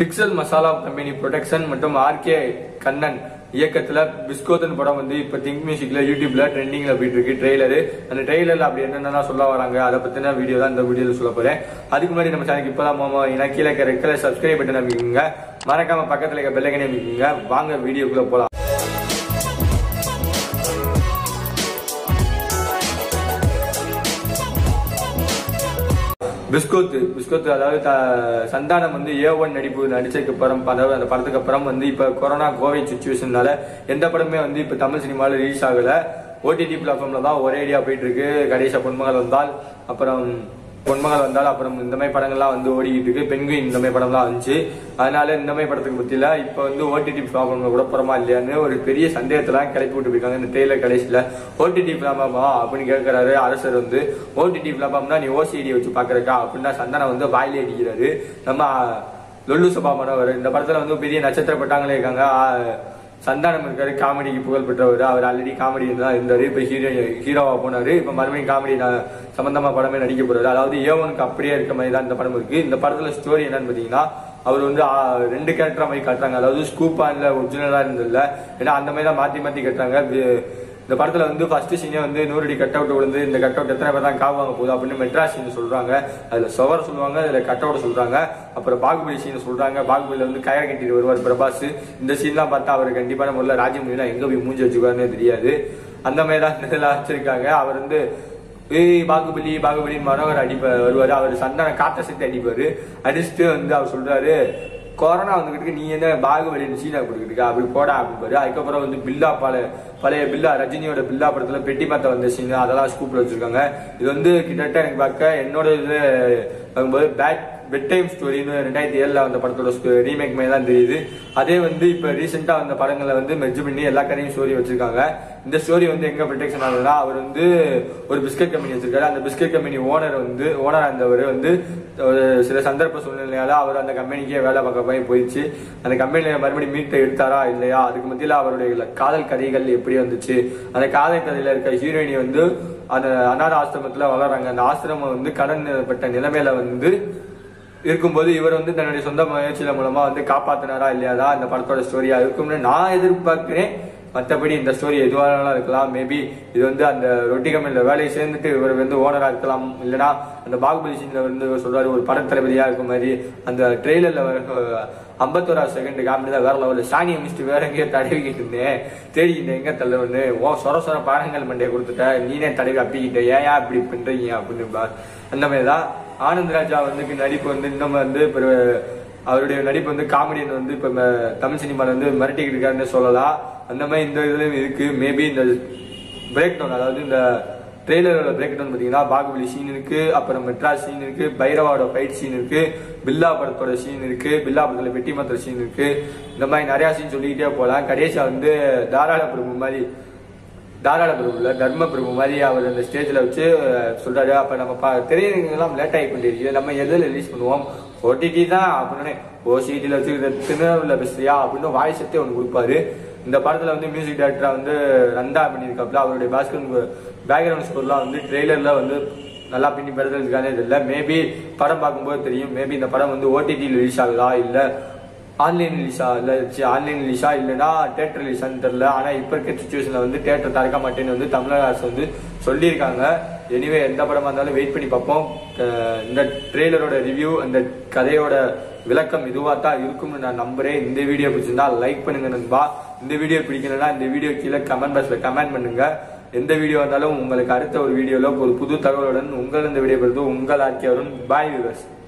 pixel masala company production மற்றும் RK Kannan இயக்கத்துல பிஸ்கோத்தன் படம் வந்து இப்ப திங்க் மியூசிக்ல யூடியூப்ல ட்ரெண்டிங்ல போயிட்டு இருக்கு ட்ரெய்லரு அந்த ட்ரெய்லர்ல அப்படி என்னென்ன சொல்ல வராங்க அதை பத்தின வீடியோ தான் இந்த வீடியோல சொல்ல போறேன் அதுக்கு முன்னாடி நம்ம சேனலுக்கு இப்பதான் மாமா ஏன்னா கீழே இருக்க ரெட் கலர் சப்ஸ்கிரைப் பட்டன் அமைக்குங்க மறக்காம பக்கத்துல இருக்க பெல்லைக்கனே அமைக்குங்க வாங்க வீடியோக்குள்ள போலாம் பிஸ்கோத்து பிஸ்கோத்து அதாவது த- சந்தானம் வந்து ஏ ஒன் நடிப்பு நடிச்சதுக்கு அப்புறம் அதாவது அந்த படத்துக்கு அப்புறம் வந்து இப்ப கொரோனா கோவிட் சுச்சுவேஷன்னால எந்த படமே வந்து இப்ப தமிழ் சினிமால ரிலீஸ் ஆகல ஓடிடி பிளாட்ஃபார்ம்ல தான் ஒரே ஐடியா போயிட்டு இருக்கு கடைசியா பொன்மகள் வந்தால் அப்புறம் பொன்மகள் வந்தால் அப்புறம் இந்த மாதிரி படங்கள்லாம் வந்து ஓடிக்கிட்டு இருக்கு பெண்குயின் இந்த மாதிரி படம்லாம் வந்துச்சு அதனால இந்த மாதிரி படத்துக்கு பத்தியில இப்ப வந்து ஓடிடி பிளாட்ஃபார்ம்ல கூட போறமா இல்லையான்னு ஒரு பெரிய சந்தேகத்தெல்லாம் கிளப்பி விட்டு போயிருக்காங்க இந்த ட்ரெயிலர் கடைசியில ஓடிடி பிளாட்ஃபார்மா அப்படின்னு கேட்கிறாரு அரசர் வந்து ஓடிடி பிளாட்ஃபார்ம்னா நீ ஓசிடி வச்சு பாக்குறக்கா அப்படின்னா சந்தானம் வந்து வாயிலே அடிக்கிறாரு நம்ம லொல்லு சபா மனவர் இந்த படத்துல வந்து பெரிய நட்சத்திர பட்டாங்களே இருக்காங்க ஆ, சந்தானம் இருக்காரு காமெடிக்கு புகழ் பெற்றவர் அவர் ஆல்ரெடி காமெடி தான் இருந்தாரு இப்ப ஹீரோ ஹீரோவா போனாரு இப்ப மறுபடியும் காமெடி சம்பந்தமா படமே நடிக்க போறாரு அதாவது ஏவனுக்கு அப்படியே இருக்க மாதிரி தான் இந்த படம் இருக்கு இந்த படத்துல ஸ்டோரி என்னன்னு பாத்தீங்கன்னா அவர் வந்து ஆ, ரெண்டு கேரக்டரா மாதிரி காட்டுறாங்க அதாவது ஸ்கூப்பா இல்ல ஒரிஜினலா இருந்ததில்ல ஏன்னா அந்த மாதிரி தான் மாத்தி மாத்தி கட்டுறாங்க வி- இந்த படத்துல வந்து ஃபர்ஸ்ட் சீனே வந்து நூறடி கட் அவுட் விழுந்து இந்த கட் அவுட் எத்தனை பேர் தான் காவாங்க போகுது அப்படின்னு மெட்ராஸ் சீன் சொல்றாங்க அதுல சுவர் சொல்லுவாங்க அதுல கட் அவுட் சொல்றாங்க அப்புறம் பாகுபலி சீன் சொல்றாங்க பாகுபலியில வந்து கயர் கட்டிட்டு வருவார் பிரபாஸ் இந்த சீன்லாம் பார்த்தா அவர் கண்டிப்பான முறையில் ராஜமௌழிலாம் எங்க போய் மூஞ்சி வச்சுக்குவாருன்னு தெரியாது அந்த மாதிரி தான் இதெல்லாம் வச்சிருக்காங்க அவர் வந்து ஏய் பாகுபலி பாகுபலி மனோகர் அடிப்ப வருவாரு அவர் சந்தான காத்த சேர்த்து அடிப்பாரு அடிச்சுட்டு வந்து அவர் சொல்றாரு கொரோனா வந்துகிட்டு நீ என்ன பாகுபலின்னு சீனா கொடுக்கிட்டு அப்படி போடா அப்படிப்பாரு அதுக்கப்புறம் வந்து பில்லா பழைய பழைய பில்லா ரஜினியோட பில்லா படத்துல பெட்டி மாத்த வந்த சீன் அதெல்லாம் ஸ்கூப்ல வச்சிருக்காங்க இது வந்து கிட்டத்தட்ட எனக்கு பார்க்க என்னோட இது பார்க்கும்போது பேட் பெட் டைம் ஸ்டோரின்னு ரெண்டாயிரத்தி ஏழுல வந்த படத்தோட ரீமேக் மாதிரி தான் தெரியுது அதே வந்து இப்ப ரீசெண்டா வந்த படங்களை வந்து மெர்ஜ் பண்ணி எல்லா கதையும் ஸ்டோரி வச்சிருக்காங்க இந்த ஸ்டோரி வந்து எங்க ப்ரொடெக்ஷன் ஆகுதுன்னா அவர் வந்து ஒரு பிஸ்கட் கம்பெனி வச்சிருக்காரு அந்த பிஸ்கட் கம்பெனி ஓனர் வந்து ஓனர் இருந்தவர் வந்து ஒரு சில சந்தர்ப்ப சூழ்நிலையால அவர் அந்த கம்பெனிக்கே வேலை பார்க்க போய் போயிடுச்சு அந்த கம்பெனில மறுபடியும் மீட்டை எடுத்தாரா இல்லையா அதுக்கு மத்தியில அவருடைய காதல் கதைகள் எப்படி வந்துச்சு அந்த காதல் கதையில இருக்க ஹீரோயினி வந்து அந்த அநாத ஆசிரமத்துல வளர்றாங்க அந்த ஆசிரமம் வந்து கடன் பட்ட நிலைமையில வந்து இருக்கும்போது இவர் வந்து தன்னுடைய சொந்த முயற்சியில மூலமா வந்து காப்பாத்தினாரா இல்லையாதா இந்த படத்தோட ஸ்டோரியா இருக்கும்னு நான் எதிர்பார்க்கிறேன் மற்றபடி இந்த ஸ்டோரி எதுவானாலும் இருக்கலாம் மேபி இது வந்து அந்த ரொட்டி கம்பெனில வேலையை சேர்ந்துட்டு இவர் வந்து ஓனரா இருக்கலாம் இல்லைன்னா அந்த பாகுபலி சீன்ல வந்து இவர் சொல்றாரு ஒரு பட தளபதியா இருக்க மாதிரி அந்த ட்ரெய்லர்ல ஐம்பத்தோரா செகண்ட் காமெடி தான் வேற லெவலில் சாணி மிஸ்ட் வேற எங்கேயோ தடவிக்கிட்டு இருந்தேன் தேடிக்கிட்டேன் எங்க தள்ளவன்னு ஓ சொர சொர பாடங்கள் மண்டையை கொடுத்துட்ட நீனே தடவி அப்பிக்கிட்ட ஏன் ஏன் இப்படி பண்றீங்க அப்படின்னு பா- அந்த மாதிரி தான் ஆனந்த் ராஜா வந்து நடிப்பு வந்து இன்னும் வந்து இப்ப அவருடைய நடிப்பு வந்து காமெடியன் வந்து இப்ப ம- தமிழ் சினிமால வந்து மிரட்டிக்கிட்டு இருக்காருன்னு சொல்லலாம் அந்த மாதிரி இந்த இதுலயும் இருக்கு மேபி இந்த பிரேக் டவுன் அதாவது இந்த ட்ரெய்லரோட பிரேக் டவுன் பாத்தீங்கன்னா பாகுபலி சீன் இருக்கு அப்புறம் மெட்ராஸ் சீன் இருக்கு பைரவாவோட ஃபைட் சீன் இருக்கு பில்லா படத்தோட சீன் இருக்கு பில்லா படத்துல வெட்டி மாத்திர சீன் இருக்கு இந்த மாதிரி நிறைய சீன் சொல்லிக்கிட்டே போலாம் கடைசியா வந்து தாராள பிரபு மாதிரி தாராள பிரபுல தர்ம பிரபு மாதிரி அவர் அந்த ஸ்டேஜ்ல வச்சு அஹ், சொல்றாரு அப்ப நம்ம பா- திரையரங்குலாம் லேட் ஆகி கொண்டிருக்கு நம்ம எதில் ரிலீஸ் பண்ணுவோம் ஓடிடி தான் அப்படின்னு ஓசிடியில் வச்சுக்கிறதுன்னு உள்ள பெஸ்டியா அப்படின்னு வாய் சத்தே ஒன்று கொடுப்பாரு இந்த படத்துல வந்து மியூசிக் டைரக்டரா வந்து நந்தா பண்ணியிருக்காப்புல அவருடைய பாஸ்கர் பேக்ரவுண்ட் ஸ்கோர்லாம் வந்து ட்ரெய்லர்ல வந்து நல்லா பின்னி பெறுறதுக்கானே தெரியல மேபி படம் பார்க்கும்போது தெரியும் மேபி இந்த படம் வந்து ஓடிடி ரிலீஸ் ஆகுதா இல்ல ஆன்லைன் ரிலீஸா இல்ல ஆன்லைன் ரிலீஸா இல்லைன்னா தேட்டர் ரிலீஸான்னு தெரியல ஆனா இப்ப இருக்க சுச்சுவேஷன்ல வந்து தேட்டர் திறக்க மாட்டேன்னு வந்து தமிழக அரசு வந்து சொல்லியிருக்காங்க எனிவே எந்த படமா இருந்தாலும் வெயிட் பண்ணி பார்ப்போம் அஹ் இந்த ட்ரெய்லரோட ரிவ்யூ அந்த கதையோட விளக்கம் இதுவா தான் இருக்கும்னு நான் நம்புறேன் இந்த வீடியோ பிடிச்சிருந்தா லைக் பண்ணுங்க நண்பா இந்த வீடியோ பிடிக்கலன்னா இந்த வீடியோ கீழே கமெண்ட் பாக்ஸ்ல கமெண்ட் பண்ணுங்க எந்த வீடியோ வந்தாலும் உங்களுக்கு அடுத்த ஒரு வீடியோல ஒரு புது தகவலுடன் உங்கள் இந்த வீடியோ பொறுத்து உங்கள் ஆக்கியவரும் பாய் விவர்ஸ்